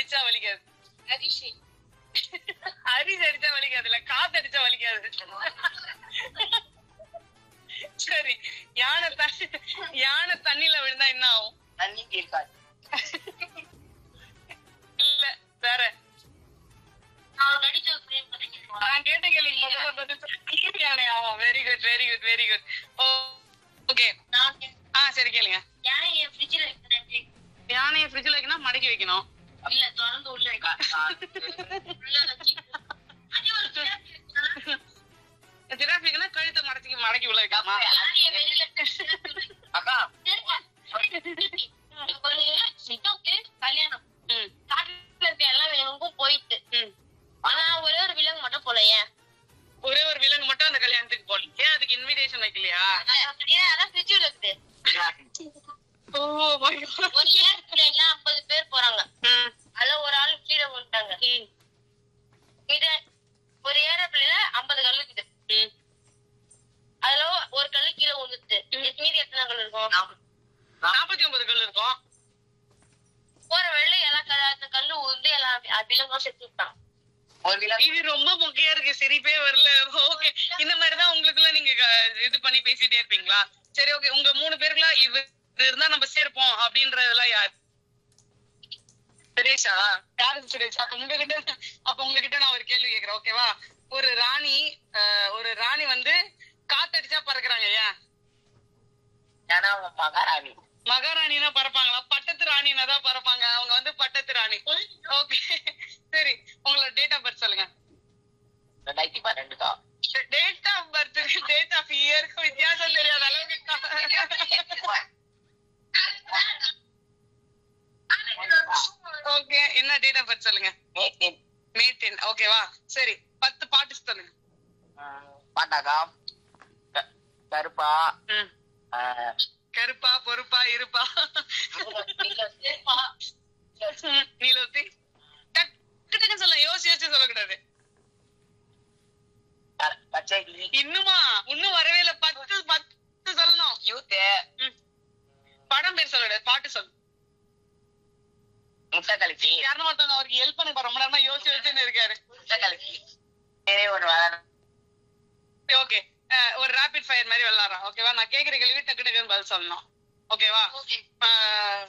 அடிச்சா வலிக்காது அரிசி அரிசி அடிச்சா வலிக்காது இல்ல காத்து அடிச்சா வலிக்காது சரி யானை தண்ணி யானை தண்ணியில விழுந்தா என்ன ஆகும் தண்ணி கேட்காது இல்ல வேற நான் நடிச்ச நான் கேட்ட கேள்வி முதல்ல பதில் சொல்லு. யானை ஆமா very good very good very good okay நான் ஆ சரி கேளுங்க யானையை ஃப்ரிட்ஜில் வைக்கிறேன் யானையை ஃப்ரிட்ஜ்ல வைக்கணும் மடக்கி வைக்கணும் இல்ல திறந்து உள்ள வைக்க உள்ள வச்சு அதே ஒரு ஜிராஃப் வைக்கணும் கழுத்தை மடக்கி மடக்கி உள்ள வைக்கணுமா யானையை வெளியில அக்கா ஒரு சிட்டோக்கு கல்யாணம் ம் காட்டுல இருக்க எல்லா விலங்குக்கும் போயிட்டு ம் ஆனா ஒரே ஒரு விலங்கு மட்டும் போல ஏன் ஒரே ஒரு விலங்கு மட்டும் அந்த கல்யாணத்துக்கு போகல ஏன் அதுக்கு இன்விடேஷன் வைக்கலையா ஏன் அதான் ஃப்ரிட்ஜில் இருக்குது ஓ my God. ஒரு ஏர்பிளேன்ல ஐம்பது பேர் போறாங்க ம், அதுல ஒரு ஆள் கீழே வந்துட்டாங்க ம், இது ஒரு ஏரோப்ளேன்ல ஐம்பது கல் இருக்குது ம். அதுல ஒரு கல்லு கீழே விழுந்துச்சு மீதி எத்தனை கல் இருக்கும் நாற்பத்தி ஒன்பது கல் இருக்கும் போற வழியில எல்லா கல் அந்த கல்லு உழுந்து எல்லா விலங்கும் செத்து விட்டான் ஒரு விலங்கு இது ரொம்ப முக்கியம் இருக்கு சிரிப்பே வரல ஓகே இந்த மாதிரிதான் உங்களுக்குள்ள நீங்க க- இது பண்ணி பேசிட்டே இருப்பீங்களா சரி ஓகே உங்க மூணு பேருக்குள்ள இது இது இருந்தா நம்ம சேர்ப்போம் அப்படின்றதெல்லாம் யார் சுரேஷா யாரு சுரேஷ் அப்ப உங்ககிட்ட அப்ப உங்ககிட்ட நான் ஒரு கேள்வி கேக்குறேன் ஓகேவா ஒரு ராணி அஹ், ஒரு ராணி வந்து காத்தடிச்சா பறக்குறாங்க ஏன் ஏன்னா அவங்க மகாராணி மகாராணினா பறப்பாங்களா பட்டத்து ராணினா தான் பறப்பாங்க அவங்க வந்து பட்டத்து ராணி ஓகே சரி உங்களோட டேட் ஆஃப் பர்த் சொல்லுங்க ரெண்டாயிரத்தி பன்னெண்டு தான் டேட் ஆஃப் பர்த்துக்கு டேட் ஆஃப் இயருக்கு வித்தியாசம் தெரியாத அளவுக்கு ஓகே என்ன டேட் ஆஃப் பர்த் சொல்லுங்க மே டென் மே டென் ஓகேவா சரி பத்து பாட்டு சொல்லுங்க பாட்டாக்கா க- கருப்பா ம். ஆஹ், கருப்பா பொறுப்பா இருப்பா ம், நீலோத்தி டக்கு டக்குன்னு சொல்ல யோசிச்சு யோசிச்சு சொல்லக்கூடாது க- பச்சை கிளி இன்னுமா இன்னும் வரவே இல்ல பத்து பத்து சொல்லணும் யூத்து ம். படம் பேர் சொல்லக்கூடாது பாட்டு சொல்லு முட்டை கலக்கி யாருன்னு ஒருத்தவங்க அவருக்கு ஹெல்ப் பண்ணி ரொம்ப நேரமா யோசிச்சு வச்சுன்னு இருக்காரு முட்டை கலக்கி சரி ஒரு வேலை ஓகே ஒரு ரேபிட் ஃபயர் மாதிரி விளாடுறான் ஓகேவா நான் கேக்குற கேள்வி டக்கு டக்குன்னு பதில் சொல்லணும் ஓகேவா அஹ்,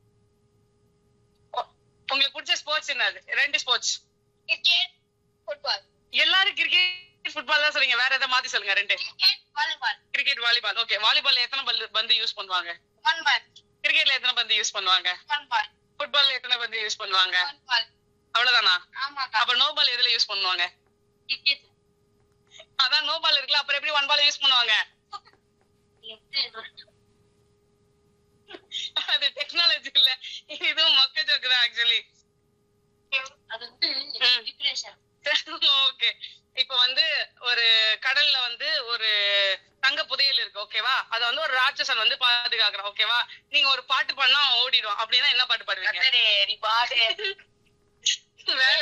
உ- உங்களுக்கு பிடிச்ச ஸ்போர்ட்ஸ் என்னது ரெண்டு ஸ்போர்ட்ஸ் கிரிக்கெட் ஃபுட்பால் எல்லாரும் கிரிக்கெட் ஃபுட்பால் தான் சொல்லுங்க வேற எதாவது மாத்தி சொல்லுங்க ரெண்டு cricket volleyball cricket volleyball okay வாலிபால்ல எத்தனை பந்து பந்து யூஸ் பண்ணுவாங்க ஒன் பால் கிரிக்கெட்ல எத்தனை பந்து யூஸ் பண்ணுவாங்க ஒன் பால் ஃபுட்பால்ல எத்தனை பந்து யூஸ் பண்ணுவாங்க ஒன் பால் அவ்வளவுதானா ஆமாக்கா அப்ப நோ பால் எதுல யூஸ் பண்ணுவாங்க கிரிக்கெட் அதான் நோ பால் இருக்குல்ல அப்புறம் எப்படி ஒன் பால் யூஸ் பண்ணுவாங்க அது டெக்னாலஜி இல்ல இதுவும் மொக்க ஜோக்கு தான் ஆக்சுவலி அது வந்து ம். டிப்ரெஷன் ஓகே இப்ப வந்து ஒரு கடல்ல வந்து ஒரு தங்க புதையல் இருக்கு ஓகேவா அத வந்து ஒரு ராட்சசன் வந்து பாதுகாக்கிறான் ஓகேவா நீங்க ஒரு பாட்டு பண்ணா அவன் ஓடிடும் அப்படின்னா என்ன பாட்டு பாடுவீங்க கத்தரே நீ பாடு வேற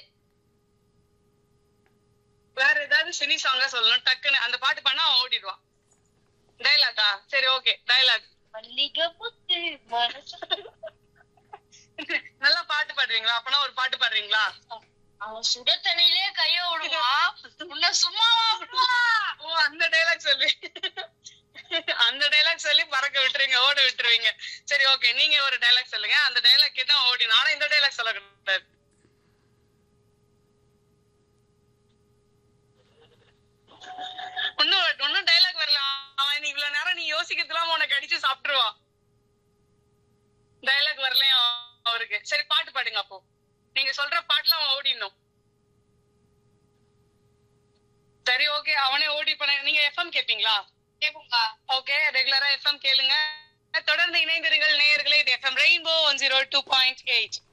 வேற ஏதாவது சினி சாங்கா சொல்லணும் டக்குன்னு அந்த பாட்டு பண்ணா அவன் ஓடிடுவான் டைலாக்கா சரி ஓகே டைலாக் மல்லிகை புத்து மனசு நல்லா பாட்டு பாடுவீங்களா அப்பனா ஒரு பாட்டு பாடுறீங்களா அவன் சுட தண்ணியிலே கைய விடுவான் உன்னை சும்மாவா விடுவா ஓ அந்த டைலாக் சொல்லி அந்த டைலாக் சொல்லி பறக்க விட்டுருவீங்க ஓட விட்டுருவீங்க சரி ஓகே நீங்க ஒரு டைலாக் சொல்லுங்க அந்த டைலாக் கேட்டா ஓடிடும் ஆனா இந்த டைலாக் சொல்லக்கூடாது இன்னும் இன்னும் டைலாக் வரல அவன் நீ இவ்வளவு நேரம் நீ யோசிக்கிறதுலாம் உனக்கு அடிச்சு சாப்பிட்டுருவான் டைலாக் வரலையா அவருக்கு சரி பாட்டு பாடுங்க அப்போ நீங்க சொல்ற பாட்டுல அவன் ஓடிடணும் சரி ஓகே அவனே ஓடி பண்ண நீங்க எஃப்எம் கேப்பீங்களா கேக்குங்கா ஓகே ரெகுலரா எஃப்எம் கேளுங்க தொடர்ந்து இணைந்திருங்கள் நேயர்களே இது FM rainbow one zero two point eight